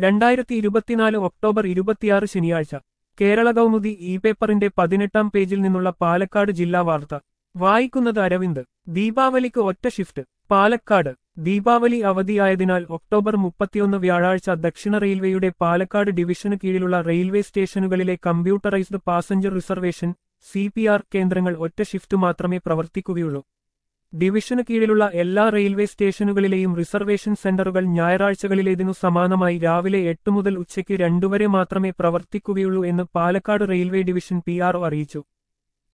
രണ്ടായിരത്തി ഇരുപത്തിനാല് ഒക്ടോബർ ഇരുപത്തിയാറ് ശനിയാഴ്ച കേരള കൗമുദി ഇ പേപ്പറിന്റെ പതിനെട്ടാം പേജിൽ നിന്നുള്ള പാലക്കാട് ജില്ലാ വാർത്ത വായിക്കുന്നത് അരവിന്ദ് ദീപാവലിക്ക് ഒറ്റ ഷിഫ്റ്റ് പാലക്കാട് ദീപാവലി അവധിയായതിനാൽ ഒക്ടോബർ മുപ്പത്തിയൊന്ന് വ്യാഴാഴ്ച ദക്ഷിണ റെയിൽവേയുടെ പാലക്കാട് ഡിവിഷന് കീഴിലുള്ള റെയിൽവേ സ്റ്റേഷനുകളിലെ കമ്പ്യൂട്ടറൈസ്ഡ് പാസഞ്ചർ റിസർവേഷൻ സി കേന്ദ്രങ്ങൾ ഒറ്റ ഷിഫ്റ്റ് മാത്രമേ പ്രവർത്തിക്കുകയുള്ളൂ ഡിവിഷന് കീഴിലുള്ള എല്ലാ റെയിൽവേ സ്റ്റേഷനുകളിലെയും റിസർവേഷൻ സെന്ററുകൾ ഞായറാഴ്ചകളിലേതിനു സമാനമായി രാവിലെ എട്ട് മുതൽ ഉച്ചയ്ക്ക് രണ്ടുവരെ മാത്രമേ പ്രവർത്തിക്കുകയുള്ളൂ എന്ന് പാലക്കാട് റെയിൽവേ ഡിവിഷൻ പി അറിയിച്ചു